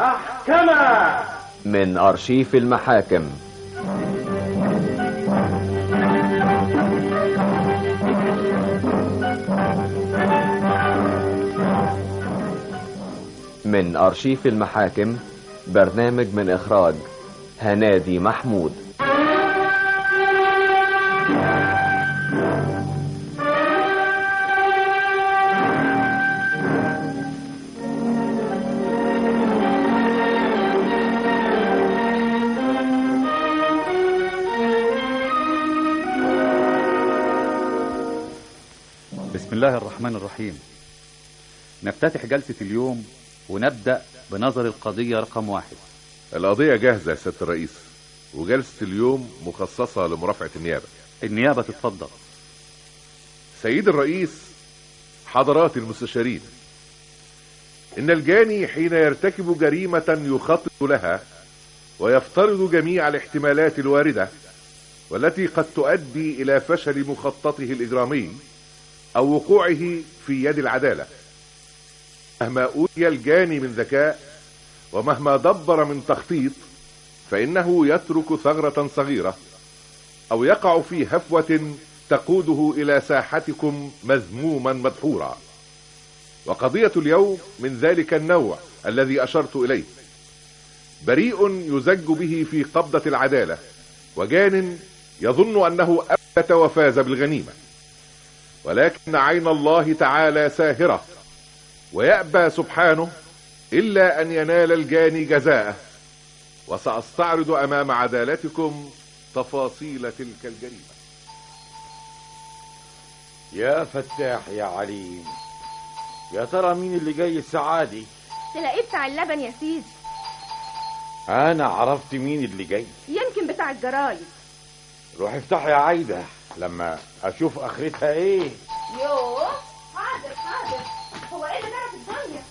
محكمة من أرشيف المحاكم من أرشيف المحاكم برنامج من إخراج هنادي محمود بسم الله الرحمن الرحيم نفتتح جلسة اليوم ونبدأ بنظر القضية رقم واحد القضية جاهزة يا سيادة الرئيس وجلسة اليوم مخصصة لمرافعة النيابة النيابة تتفضل سيد الرئيس حضرات المستشارين إن الجاني حين يرتكب جريمة يخطط لها ويفترض جميع الاحتمالات الواردة والتي قد تؤدي إلى فشل مخططه الإجرامي أو وقوعه في يد العدالة مهما أوتي الجاني من ذكاء ومهما دبر من تخطيط فإنه يترك ثغرة صغيرة أو يقع في هفوة تقوده إلى ساحتكم مذموما مدحورا وقضية اليوم من ذلك النوع الذي أشرت إليه بريء يزج به في قبضة العدالة وجان يظن أنه أبت وفاز بالغنيمة ولكن عين الله تعالى ساهرة ويأبى سبحانه إلا أن ينال الجاني جزاءه وسأستعرض أمام عدالتكم تفاصيل تلك الجريمة يا فتاح يا عليم يا ترى مين اللي جاي الساعة دي تلاقيه بتاع اللبن يا سيدي أنا عرفت مين اللي جاي يمكن بتاع الجرايد روح افتح يا عايدة لما أشوف آخرتها إيه يوه حاضر حاضر هو ايه اللي جرى في الدنيا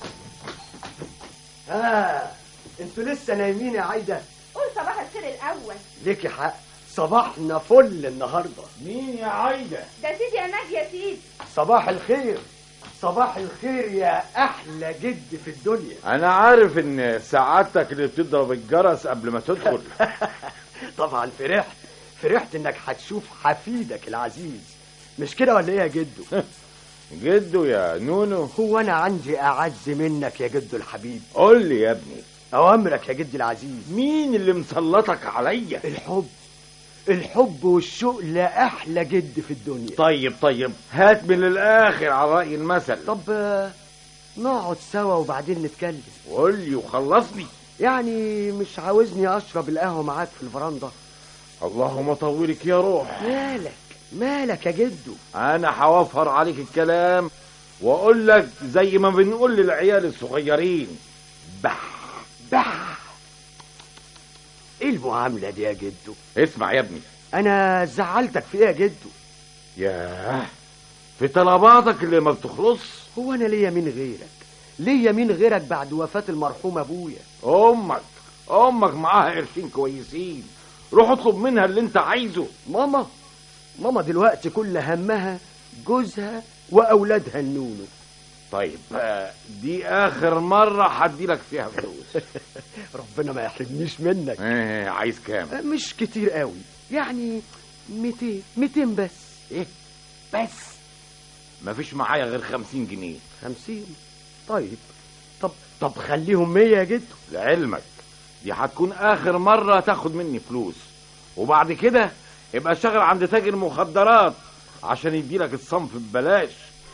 ها انتوا لسه نايمين يا عايدة قول صباح الخير الاول ليكي حق صباحنا فل النهاردة مين يا عايدة ده سيدي يا ناجي يا سيدي صباح الخير صباح الخير يا أحلى جد في الدنيا أنا عارف إن سعادتك اللي بتضرب الجرس قبل ما تدخل طبعا فرحت فرحت انك هتشوف حفيدك العزيز مش كده ولا ايه يا جدو جدو يا نونو هو انا عندي اعز منك يا جدو الحبيب قول لي يا ابني اوامرك يا جدي العزيز مين اللي مسلطك عليا الحب الحب والشوق لا احلى جد في الدنيا طيب طيب هات من الآخر على رأي المثل طب آه، نقعد سوا وبعدين نتكلم قول لي وخلصني يعني مش عاوزني اشرب القهوه معاك في الفرندا اللهم طولك يا روح مالك مالك يا جدو انا هوفر عليك الكلام واقول لك زي ما بنقول للعيال الصغيرين بح بح ايه المعامله دي يا جدو اسمع يا ابني انا زعلتك في ايه يا جدو ياه في طلباتك اللي ما بتخلص هو انا ليا مين غيرك ليا مين غيرك بعد وفاه المرحوم ابويا امك امك معاها قرشين كويسين روح اطلب منها اللي انت عايزه ماما ماما دلوقتي كل همها جوزها واولادها النونو طيب آه، دي اخر مرة هديلك فيها فلوس ربنا ما يحرمنيش منك ايه عايز كام مش كتير قوي يعني 200 200 بس ايه بس مفيش معايا غير خمسين جنيه 50 طيب طب طب خليهم 100 يا جدو لعلمك دي هتكون اخر مرة تاخد مني فلوس وبعد كده يبقى شغل عند تاجر مخدرات عشان يديلك الصنف ببلاش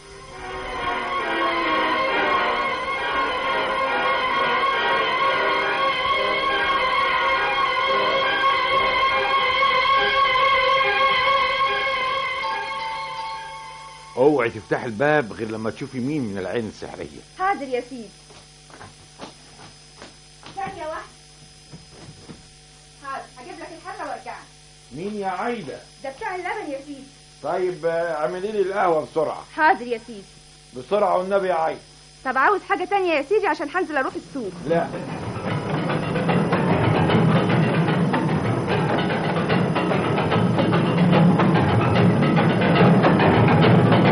اوعي تفتح الباب غير لما تشوفي مين من العين السحرية حاضر يا سيدي ثانية واحدة حاضر هجيب لك الحلة وارجع مين يا عايدة ده بتاع اللبن يا سيدي طيب آه، اعملي لي القهوة بسرعة حاضر يا سيدي بسرعة والنبي يا عايدة طب عاوز حاجة تانية يا سيدي عشان هنزل اروح السوق لا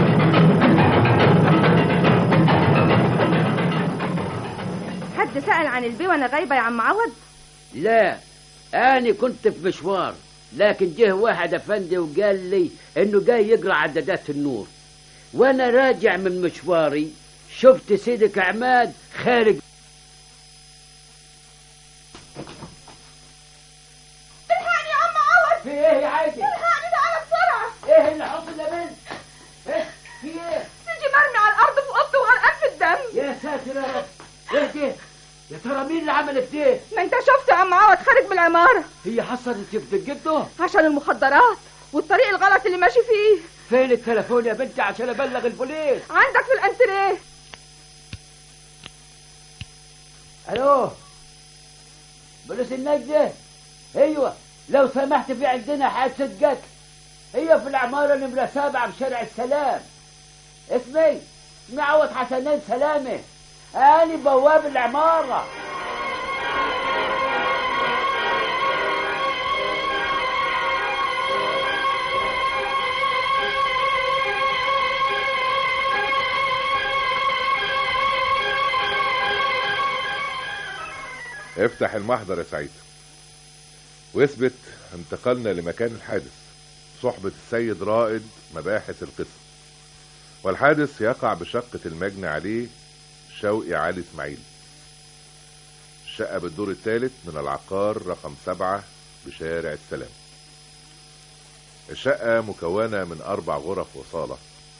حد سأل عن البي وانا غايبه يا عم عوض لا انا كنت في مشوار لكن جه واحد افندي وقال لي انه جاي يقرا عدادات النور وانا راجع من مشواري شفت سيدك عماد خارج الحقني يا عم عوض في ايه يا عادل الحقني تعالى بسرعه ايه اللي حصل يا بنت إيه؟ في ايه تيجي مرمي على الارض في اوضته وغرقان في الدم يا ساتر يا رب ايه ده يا ترى مين اللي عمل كده ما انت شفت يا عم عوض خارج من العماره هي حصلت في جده عشان المخدرات والطريق الغلط اللي ماشي فيه فين التليفون يا بنتي عشان ابلغ البوليس عندك في الانتريه الو بوليس النجدة ايوه لو سمحت في عندنا حادثة قتل هي في العمارة نمرة سبعة بشارع السلام اسمي اسمي عوض حسنين سلامة أنا بواب العمارة افتح المحضر يا سعيد واثبت انتقلنا لمكان الحادث صحبة السيد رائد مباحث القسم والحادث يقع بشقة المجني عليه شوقي علي اسماعيل الشقة بالدور الثالث من العقار رقم سبعة بشارع السلام الشقة مكونة من أربع غرف وصالة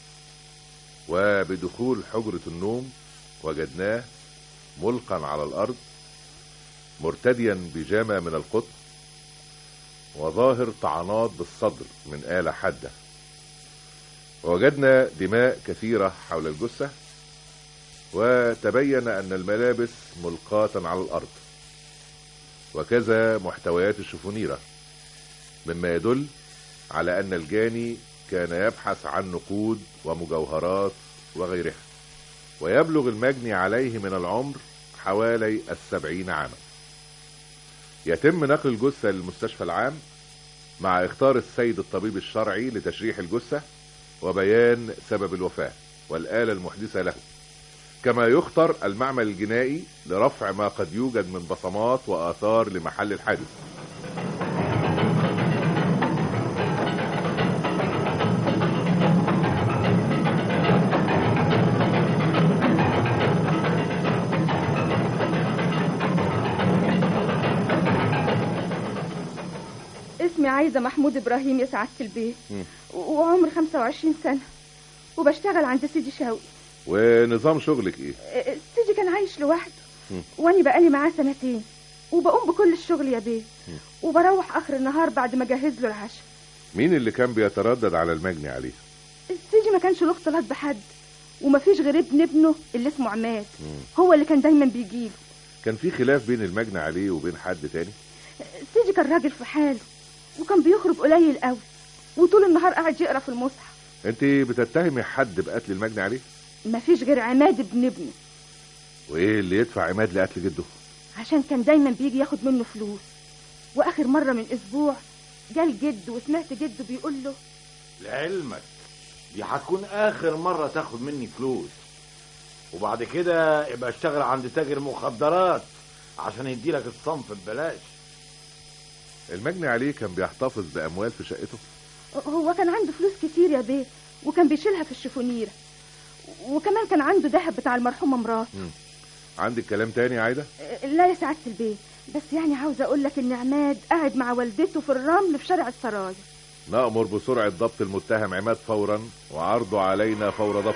وبدخول حجرة النوم وجدناه ملقا على الأرض مرتديا بيجامة من القطن وظاهر طعنات بالصدر من آلة حادة ووجدنا دماء كثيرة حول الجثة وتبين أن الملابس ملقاة على الأرض وكذا محتويات الشفونيرة مما يدل على أن الجاني كان يبحث عن نقود ومجوهرات وغيرها ويبلغ المجني عليه من العمر حوالي السبعين عاما يتم نقل الجثة للمستشفى العام مع اختار السيد الطبيب الشرعي لتشريح الجثة وبيان سبب الوفاة والآلة المحدثة له كما يختار المعمل الجنائي لرفع ما قد يوجد من بصمات وآثار لمحل الحادث اسمي عايزة محمود إبراهيم يا سعادة البيت مم. وعمري 25 سنة وبشتغل عند سيدي شوقي ونظام شغلك ايه اه، سيدي كان عايش لوحده مم. واني بقالي معاه سنتين وبقوم بكل الشغل يا بيه وبروح اخر النهار بعد ما اجهز له العشاء مين اللي كان بيتردد على المجني عليه سيدي ما كانش له اختلاط بحد ومفيش غير ابن ابنه اللي اسمه عماد هو اللي كان دايما بيجيله كان في خلاف بين المجني عليه وبين حد تاني سيدي كان راجل في حاله وكان بيخرج قليل قوي وطول النهار قاعد يقرا في المصحف انت بتتهمي حد بقتل المجني عليه مفيش غير عماد ابن ابنه وايه اللي يدفع عماد لقتل جده عشان كان دايما بيجي ياخد منه فلوس واخر مره من اسبوع جال جد وسمعت جده بيقول له لعلمك دي هتكون اخر مرة تاخد مني فلوس وبعد كده يبقى اشتغل عند تاجر مخدرات عشان يديلك الصنف ببلاش المجني عليه كان بيحتفظ باموال في شقته هو كان عنده فلوس كتير يا بيه وكان بيشيلها في الشفونيره وكمان كان عنده دهب بتاع المرحومه مراته عندك كلام تاني يا عايده لا يا سعاده البيه بس يعني عاوزه اقول لك ان عماد قاعد مع والدته في الرمل في شارع السرايا نأمر بسرعة ضبط المتهم عماد فورا وعرضه علينا فور ضبط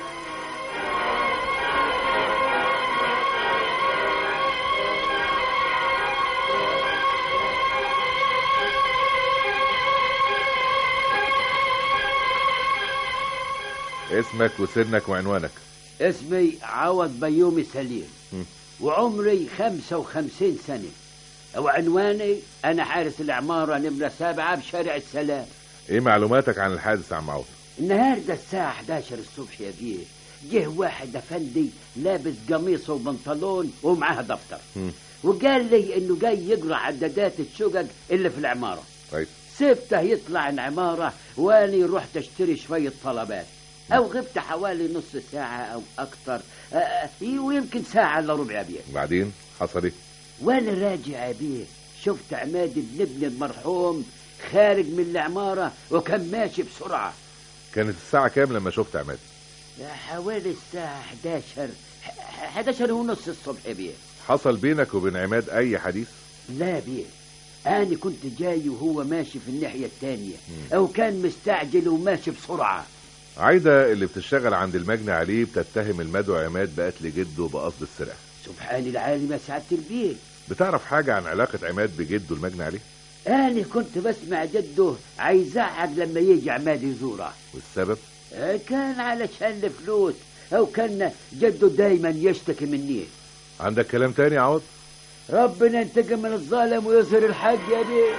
اسمك وسنك وعنوانك اسمي عوض بيومي سليم مم. وعمري خمسة وخمسين سنة وعنواني أنا حارس العمارة نمرة سبعة بشارع السلام ايه معلوماتك عن الحادث يا عم عوض النهاردة الساعة 11 الصبح يا بيه جه واحد أفندي لابس قميص وبنطلون ومعاه دفتر مم. وقال لي إنه جاي يقرأ عدادات الشقق اللي في العمارة طيب سبته يطلع العمارة واني رحت اشتري شوية طلبات او غبت حوالي نص ساعة او اكتر آه، ويمكن ساعة الا ربع بيه بعدين حصل ايه وانا راجع بيه شفت عماد بن ابن المرحوم خارج من العمارة وكان ماشي بسرعة كانت الساعة كام لما شفت عماد حوالي الساعة 11 ح- 11 ونص الصبح بيه حصل بينك وبين عماد أي حديث لا بيه أنا كنت جاي وهو ماشي في الناحية التانية أو كان مستعجل وماشي بسرعة عايدة اللي بتشتغل عند المجني عليه بتتهم المدعو عماد بقتل جده بقصد السرقة سبحان العالم يا سعادة البيه بتعرف حاجة عن علاقة عماد بجده المجني عليه أنا كنت بسمع جده عايزعق لما يجي عماد يزوره والسبب آه، كان علشان الفلوس أو كان جده دايما يشتكي مني عندك كلام تاني يا عوض ربنا ينتقم من الظالم ويظهر الحق يا بيه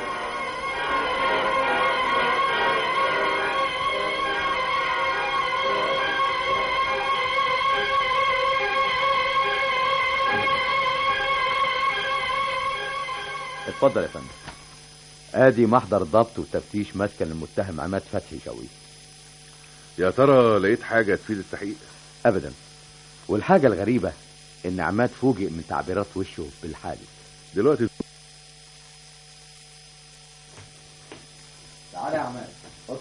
اتفضل يا فندم ادي محضر ضبط وتفتيش مسكن المتهم عماد فتحي شوقي يا ترى لقيت حاجة تفيد التحقيق ابدا والحاجه الغريبه ان عماد فوجئ من تعبيرات وشه بالحادث دلوقتي تعالى يا عماد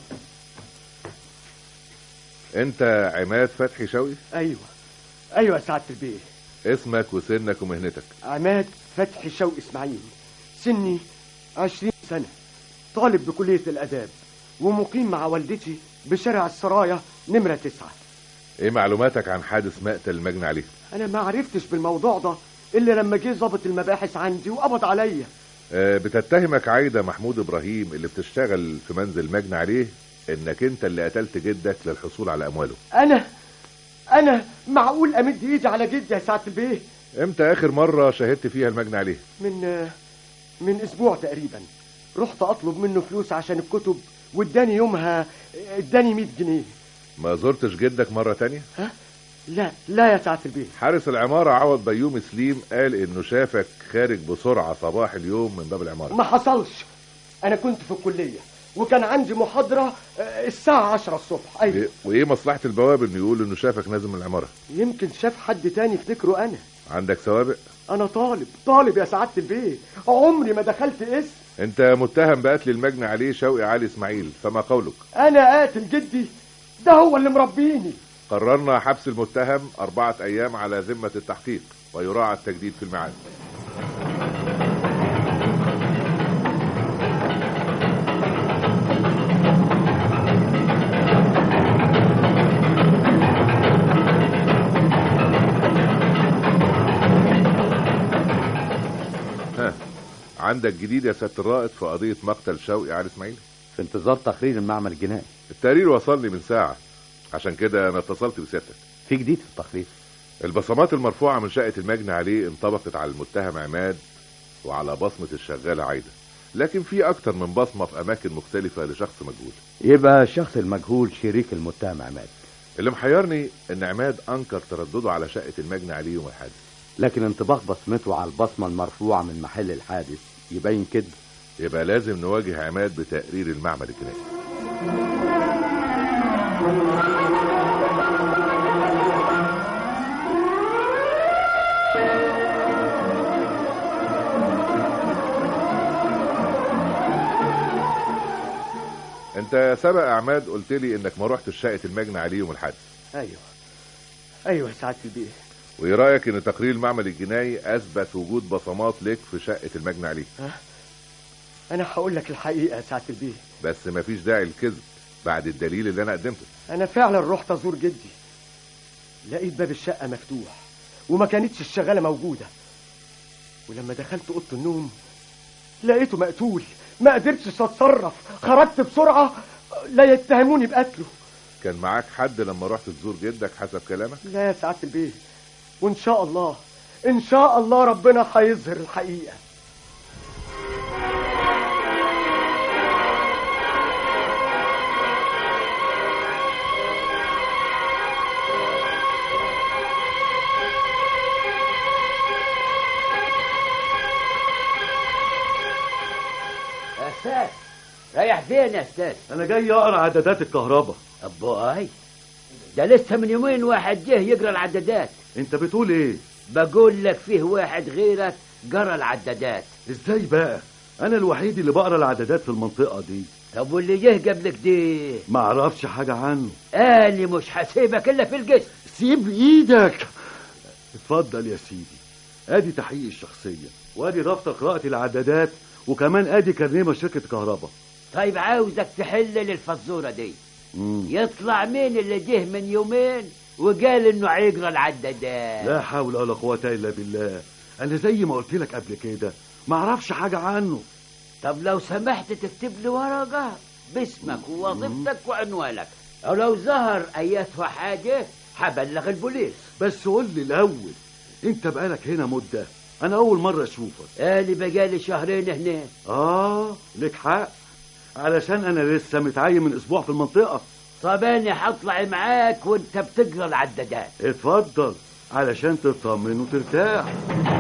انت عماد فتحي شوقي ايوه ايوه يا سعاده البيه اسمك وسنك ومهنتك عماد فتحي شوقي اسماعيل سني عشرين سنة طالب بكلية الآداب ومقيم مع والدتي بشارع السرايا نمرة تسعة ايه معلوماتك عن حادث مقتل المجني عليه أنا ما عرفتش بالموضوع ده إلا لما جه ضابط المباحث عندي وقبض عليا آه، بتتهمك عايدة محمود إبراهيم اللي بتشتغل في منزل مجني عليه إنك أنت اللي قتلت جدك للحصول على أمواله أنا أنا معقول أمد إيدي على جدي يا سعادة البيه إمتى آخر مرة شاهدت فيها المجني عليه من من أسبوع تقريبا رحت أطلب منه فلوس عشان الكتب واداني يومها اداني 100 جنيه ما زرتش جدك مرة تانية ها لا لا يا سعادة البيه حارس العمارة عوض بيومي سليم قال إنه شافك خارج بسرعة صباح اليوم من باب العمارة ما حصلش انا كنت في الكليه وكان عندي محاضره آه، الساعه 10 الصبح ايوه وإيه- وإيه مصلحة البواب إنه يقول إنه شافك نازل من العمارة يمكن شاف حد تاني يفتكره انا عندك سوابق انا طالب طالب يا سعاده البيه عمري ما دخلت اسم أنت متهم بقتل المجني عليه شوقي علي إسماعيل فما قولك انا قاتل جدي ده هو اللي مربيني قررنا حبس المتهم أربعة أيام على ذمة التحقيق ويراعى التجديد في الميعاد ها عندك جديد يا سيادة الرائد في قضية مقتل شوقي علي إسماعيل في انتظار تقرير المعمل الجنائي التقرير وصلني من ساعة عشان كده أنا اتصلت بسيادتك في جديد في التقرير البصمات المرفوعة من شقة المجني عليه انطبقت على المتهم عماد وعلى بصمة الشغالة عايدة لكن في أكتر من بصمة في أماكن مختلفة لشخص مجهول يبقى الشخص المجهول شريك المتهم عماد اللي محيرني إن عماد أنكر تردده على شقة المجني عليه يوم الحادث لكن انطباق بصمته على البصمه المرفوعه من محل الحادث يبين كده يبقى لازم نواجه عماد بتقرير المعمل الجنائي انت سبق يا عماد قلت لي انك ما رحتش شقه المجني عليه يوم الحادث ايوه ايوه يا سعاده البيه وايه رايك ان تقرير المعمل الجنائي اثبت وجود بصمات لك في شقه المجني عليه انا هقول لك الحقيقه يا سعاده البيه بس مفيش داعي للكذب بعد الدليل اللي انا قدمته انا فعلا رحت ازور جدي لقيت باب الشقه مفتوح وما كانتش الشغاله موجوده ولما دخلت اوضه النوم لقيته مقتول ما قدرتش اتصرف خرجت بسرعه لا يتهموني بقتله كان معاك حد لما رحت تزور جدك حسب كلامك لا يا سعاده البيه وان شاء الله ان شاء الله ربنا هيظهر الحقيقه يا أستاذ رايح فين يا أستاذ انا جاي اقرا عدادات الكهرباء أبوي ده لسه من يومين واحد جه يقرا العدادات انت بتقول ايه بقول لك فيه واحد غيرك جرى العدادات ازاي بقى انا الوحيد اللي بقرا العدادات في المنطقه دي طب واللي جه قبلك دي ما اعرفش حاجه عنه قالي مش هسيبك الا في الجسم سيب ايدك اتفضل يا سيدي ادي تحقيق الشخصيه وادي دفتر قراءه العدادات وكمان ادي كارنيه شركه كهرباء طيب عاوزك تحل لي الفزوره دي يطلع مين اللي جه من يومين وقال انه هيقرا العدادات لا حول ولا قوه الا بالله انا زي ما قلت لك قبل كده ما اعرفش حاجه عنه طب لو سمحت تكتب لي ورقه باسمك ووظيفتك وعنوانك او لو ظهر ايتها حاجه هبلغ البوليس بس قول لي الاول انت بقالك هنا مده انا اول مره اشوفك قالي بقالي شهرين هنا اه لك حق علشان انا لسه متعين من اسبوع في المنطقه طب انا هطلع معاك وانت بتقرا العدادات اتفضل علشان تطمن وترتاح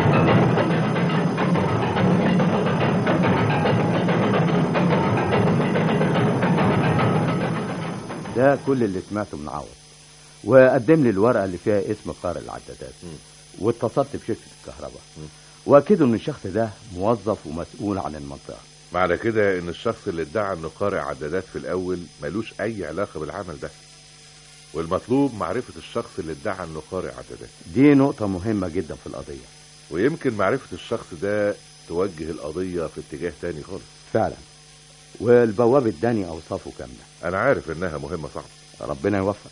ده كل اللي سمعته من عوض وقدم لي الورقه اللي فيها اسم قارئ العدادات واتصلت بشركه الكهرباء واكدوا ان الشخص ده موظف ومسؤول عن المنطقه معنى كده ان الشخص اللي ادعى انه قارئ عدادات في الاول ملوش اي علاقه بالعمل ده والمطلوب معرفه الشخص اللي ادعى انه قارئ عدادات دي نقطه مهمه جدا في القضيه ويمكن معرفه الشخص ده توجه القضيه في اتجاه تاني خالص فعلا والبواب اداني اوصافه كامله انا عارف انها مهمه صعبه ربنا يوفق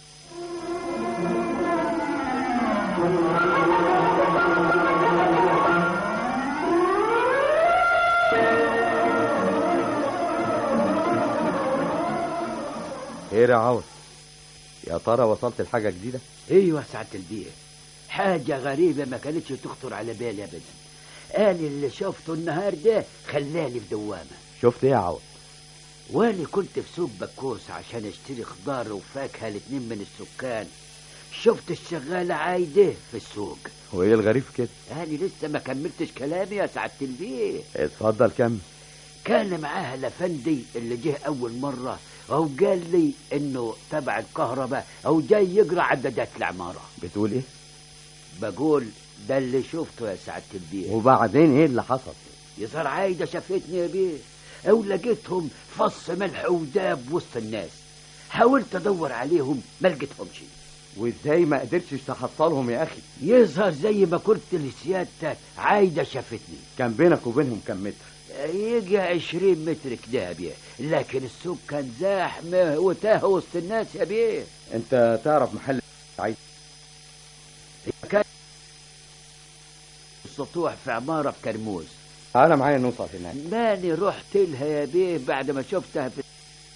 خير يا عوض يا ترى وصلت لحاجه جديده ايوه سعاده البيه حاجه غريبه ما كانتش تخطر على بالي ابدا قال اللي شفته النهارده خلاني في دوامه شفت ايه يا عوض وانا كنت في سوق بكوس عشان اشتري خضار وفاكهه لاتنين من السكان شفت الشغالة عايدة في السوق وايه الغريب في كده أنا لسه ما كملتش كلامي يا سعادة البيه اتفضل كمل كان معاها الافندي اللي جه اول مره او قال لي انه تبع الكهرباء او جاي يقرا عدادات العماره بتقول ايه بقول ده اللي شفته يا سعاده البيه وبعدين ايه اللي حصل يظهر عايده شافتني يا بيه او لقيتهم فص ملح وداب وسط الناس حاولت ادور عليهم ما لقيتهمش وازاي ما قدرتش تحصلهم يا اخي يظهر زي ما قلت لسيادتك عايده شافتني كان بينك وبينهم كم متر يجي عشرين متر كده يا بيه لكن السوق كان زحمة وتاه وسط الناس يا بيه انت تعرف محل عايز كان السطوح في عمارة في كرموز تعالى معايا نوصل هناك ماني رحت لها يا بيه بعد ما شفتها في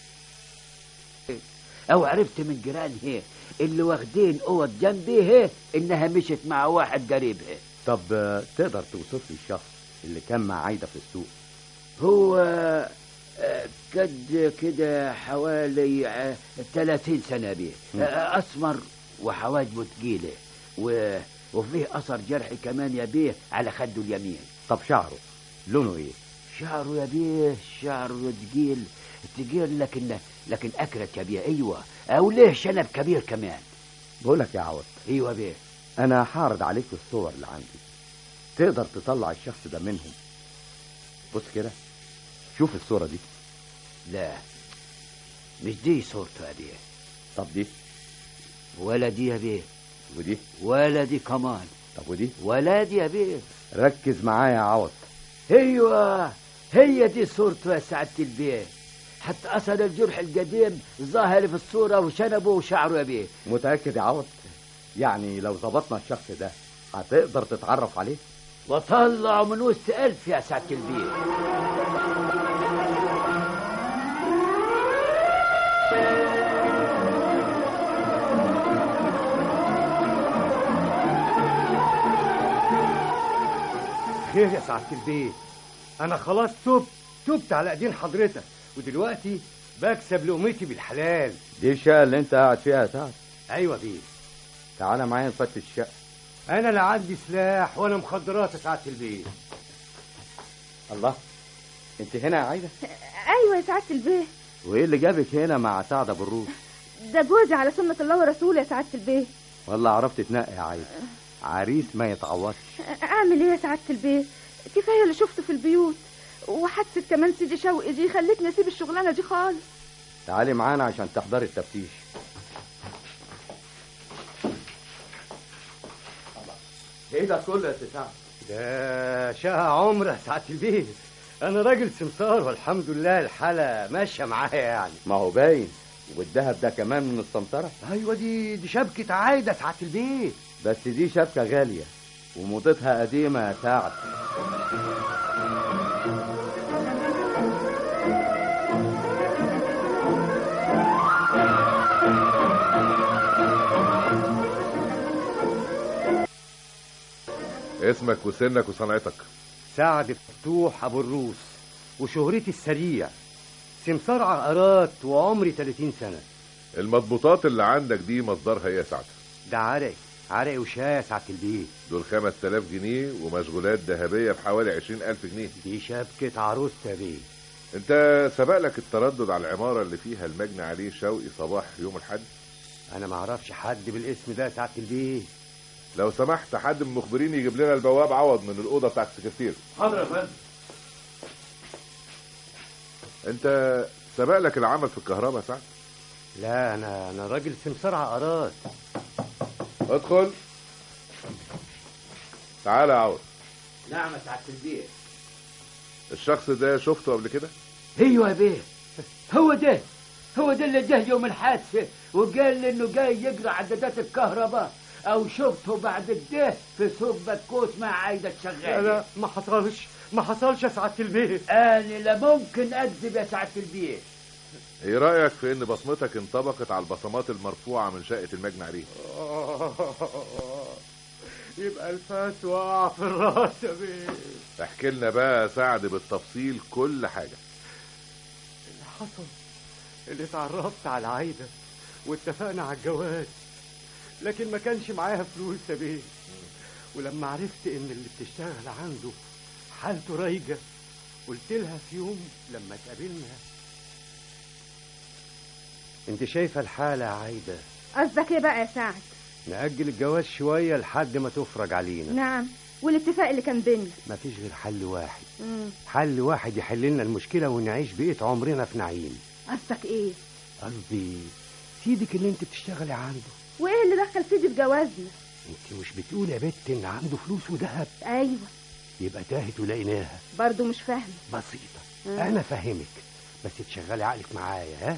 او عرفت من جيرانها اللي واخدين اوض جنبيها انها مشت مع واحد قريبها طب آه، تقدر توصف لي الشخص اللي كان مع عايده في السوق هو آه، قد كده حوالي آه، 30 سنة بيه آه، أسمر وحواجبه تقيلة و... وفيه أثر جرح كمان يا بيه على خده اليمين طب شعره لونه ايه شعره يا بيه شعره تقيل تقيل لكن لكن أكرت يا بيه أيوة أو ليه شنب كبير كمان بقول لك يا عوض أيوة بيه انا هعرض عليك الصور اللي عندي تقدر تطلع الشخص ده منهم بص كده شوف الصورة دي لا مش دي صورته يا بيه طب دي ولا دي يا بيه ودي ولا دي كمان طب ودي ولا دي يا بيه ركز معايا يا عوض ايوه هي دي صورته يا سعادة البيه حتى اثر الجرح القديم ظاهر في الصورة وشنبه وشعره يا بيه متأكد يا عوض يعني لو ظبطنا الشخص ده هتقدر تتعرف عليه وطلعوا من وسط ألف يا سعادة البيه خير يا سعادة البيت أنا خلاص تبت تبت على أيدين حضرتك ودلوقتي بكسب لقمتي بالحلال دي الشقة اللي انت قاعد فيها يا سعد أيوة بيه تعالى معايا نفتش الشقة أنا لا عندي سلاح ولا مخدرات يا سعادة البيت الله انت هنا يا عايدة ايوه يا سعاده البيه وايه اللي جابك هنا مع سعد ابو الروس ده جوزي على سنه الله ورسوله يا سعاده البيه والله عرفت تنقي يا عايدة عريس ما يتعوضش اعمل ايه يا سعاده البيه كفايه اللي شفته في البيوت وحادثه كمان سيدي شوقي دي خلتني اسيب الشغلانه دي خالص تعالي معانا عشان تحضري التفتيش ايه ده كله يا سعد ده شقى عمر يا سعاده البيت انا راجل سمسار والحمد لله الحاله ماشيه معايا يعني ما هو باين والذهب ده كمان من السمسرة ايوه دي دي شبكه عايده سعاده البيت بس دي شبكة غالية وموضتها قديمة يا سعد اسمك وسنك وصنعتك سعد فتوح ابو الروس وشهرتي السريع سمسار عقارات وعمري 30 سنه المضبوطات اللي عندك دي مصدرها ايه يا سعد ده عرق عرق وشاي سعاده البيت دول 5000 جنيه ومشغولات ذهبيه بحوالي 20000 جنيه دي شبكه عروسه يا بيه انت سبق لك التردد على العماره اللي فيها المجني عليه شوقي صباح يوم الاحد انا ما اعرفش حد بالاسم ده سعاده البيت لو سمحت حد من المخبرين يجيب لنا البواب عوض من الاوضه بتاعت السكرتير حاضر يا فندم انت سبق لك العمل في الكهرباء يا سعد لا انا انا راجل سمسار عقارات ادخل تعالى يا عوض نعم يا سعاده البيت الشخص ده شفته قبل كده ايوه يا بيه هو ده هو ده اللي جه يوم الحادثه وقال لي انه جاي يقرا عدادات الكهرباء او شفته بعد كده في سوق بكوس مع عايده لا شغال لا ما حصلش ما حصلش يا سعاده البيت انا لا ممكن اكذب يا سعاده البيت ايه رايك في ان بصمتك انطبقت على البصمات المرفوعه من شقه المجني عليه يبقى الفاس وقع في الراس يا بيه احكي لنا بقى يا سعد بالتفصيل كل حاجه اللي حصل اللي اتعرفت على عايده واتفقنا على الجواز لكن ما كانش معاها فلوس يا بيه ولما عرفت ان اللي بتشتغل عنده حالته رايجه قلت لها في يوم لما اتقابلنا انت شايفه الحاله يا عايده قصدك ايه بقى يا سعد نأجل الجواز شويه لحد ما تفرج علينا نعم والاتفاق اللي كان بيننا مفيش غير حل واحد مم. حل واحد يحل لنا المشكله ونعيش بقيه عمرنا في نعيم قصدك ايه قصدي سيدك اللي انت بتشتغلي عنده وايه اللي دخل سيدي في جوازنا انت مش بتقول يا بت ان عنده فلوس وذهب ايوه يبقى تاهت ولقيناها برضو مش فاهمه بسيطه مم. انا فاهمك بس تشغلي عقلك معايا ها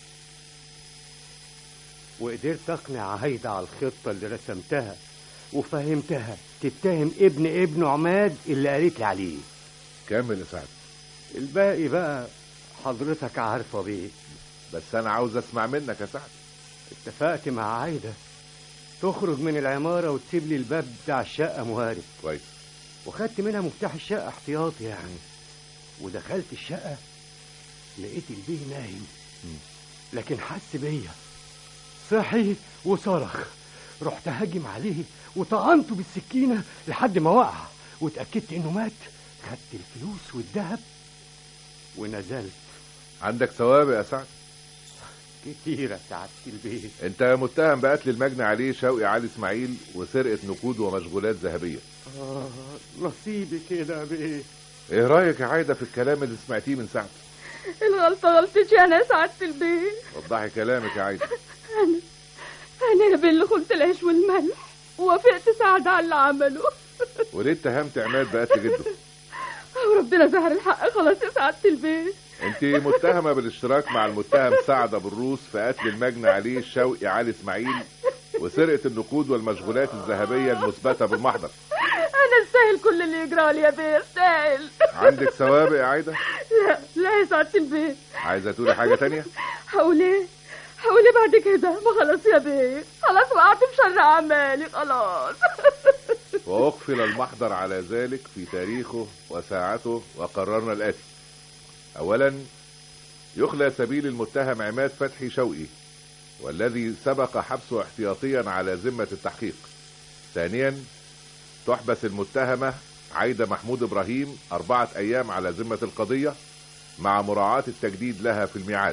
وقدرت اقنع عايده على الخطه اللي رسمتها وفهمتها تتهم ابن ابن عماد اللي قالت لي عليه كمل يا سعد الباقي بقى حضرتك عارفه بيه بس انا عاوز اسمع منك يا سعد اتفقت مع عايده تخرج من العماره وتسيب لي الباب بتاع الشقه موارد كويس وخدت منها مفتاح الشقه احتياطي يعني ودخلت الشقه لقيت البيه نايم لكن حس بيا صحي وصرخ رحت هاجم عليه وطعنته بالسكينه لحد ما وقع واتاكدت انه مات خدت الفلوس والذهب ونزلت عندك سوابق يا سعد كتيره سعاده البيت انت متهم بقتل المجني عليه شوقي علي اسماعيل وسرقه نقود ومشغولات ذهبيه آه نصيبي كده يا بيه ايه رايك يا عايده في الكلام اللي سمعتيه من سعد الغلطه غلطتي انا يا سعاده البيت وضحي كلامك يا عايده انا انا يا بيه اللي خنت العيش والملح ووافقت سعد على اللي عمله وليه اتهمت عماد بقتل جده وربنا ظهر الحق خلاص يا سعاده البيت انت متهمه بالاشتراك مع المتهم سعد ابو الروس في قتل المجني عليه شوقي علي اسماعيل وسرقه النقود والمشغولات الذهبيه المثبته بالمحضر انا استاهل كل اللي يجرى لي يا بيه استاهل عندك سوابق يا عايده لا لا يا سعاده البيت عايزه تقولي حاجه تانية هقول ايه هقول ايه بعد كده ما خلاص يا بيه خلاص وقعت في شر اعمالي خلاص وأقفل المحضر على ذلك في تاريخه وساعته وقررنا الآتي أولا يخلى سبيل المتهم عماد فتحي شوقي والذي سبق حبسه احتياطيا على ذمة التحقيق ثانيا تحبس المتهمة عايدة محمود إبراهيم أربعة أيام على ذمة القضية مع مراعاة التجديد لها في الميعاد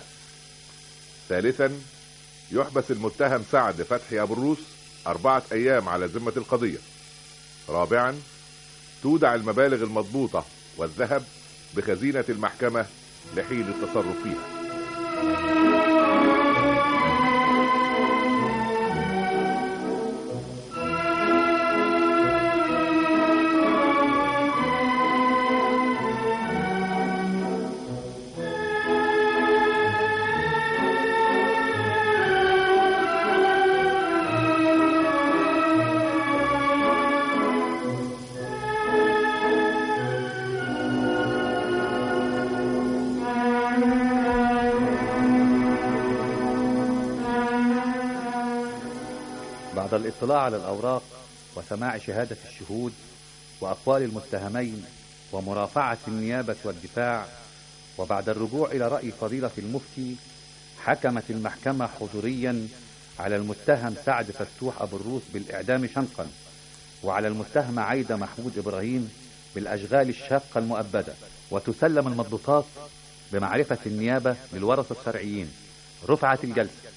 ثالثا يحبس المتهم سعد فتحي أبو الروس أربعة أيام على ذمة القضية رابعا تودع المبالغ المضبوطة والذهب بخزينة المحكمة لحين التصرف فيها بعد الاطلاع على الأوراق وسماع شهادة الشهود وأقوال المتهمين ومرافعة النيابة والدفاع وبعد الرجوع إلى رأي فضيلة المفتي حكمت المحكمة حضوريا على المتهم سعد فتوح أبو الروس بالإعدام شنقا وعلى المتهمة عايدة محمود إبراهيم بالأشغال الشاقة المؤبدة وتسلم المضبوطات بمعرفة النيابة للورثة الشرعيين رفعت الجلسة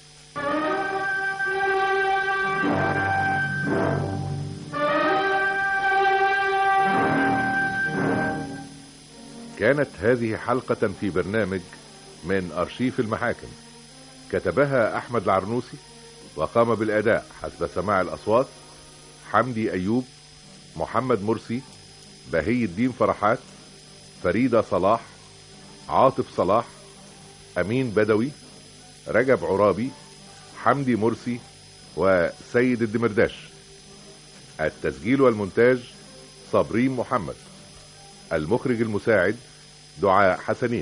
كانت هذه حلقة في برنامج من أرشيف المحاكم كتبها أحمد العرنوسي وقام بالأداء حسب سماع الأصوات حمدي أيوب محمد مرسي بهي الدين فرحات فريدة صلاح عاطف صلاح أمين بدوي رجب عرابي حمدي مرسي وسيد الدمرداش التسجيل والمونتاج صابرين محمد المخرج المساعد دعاء حسنين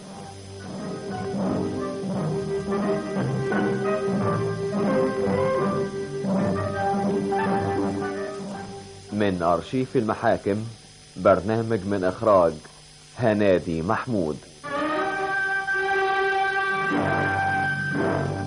من أرشيف المحاكم برنامج من إخراج هنادي محمود